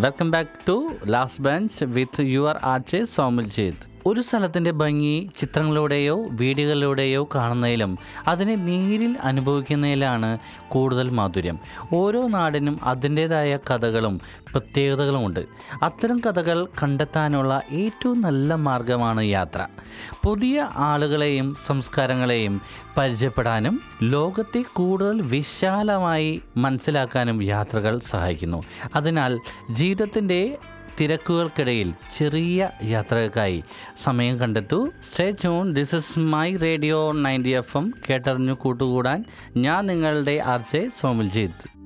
welcome back to last bench with your R J Somaljith ഒരു സ്ഥലത്തിൻ്റെ ഭംഗി ചിത്രങ്ങളിലൂടെയോ വീഡിയോകളിലൂടെയോ കാണുന്നതിലും അതിനെ നേരിൽ അനുഭവിക്കുന്നതിലാണ് കൂടുതൽ മാധുര്യം ഓരോ നാടിനും അതിൻ്റേതായ കഥകളും പ്രത്യേകതകളുമുണ്ട് അത്തരം കഥകൾ കണ്ടെത്താനുള്ള ഏറ്റവും നല്ല മാർഗമാണ് യാത്ര പുതിയ ആളുകളെയും സംസ്കാരങ്ങളെയും പരിചയപ്പെടാനും ലോകത്തെ കൂടുതൽ വിശാലമായി മനസ്സിലാക്കാനും യാത്രകൾ സഹായിക്കുന്നു അതിനാൽ ജീവിതത്തിൻ്റെ തിരക്കുകൾക്കിടയിൽ ചെറിയ യാത്രകൾക്കായി സമയം കണ്ടെത്തൂ സ്റ്റേ ചൂൺ this is my radio ninety F M കേട്ടറിഞ്ഞു കൂട്ടുകൂടാൻ ഞാൻ നിങ്ങളുടെ ആർ ജെ സോമിൽജിത്ത്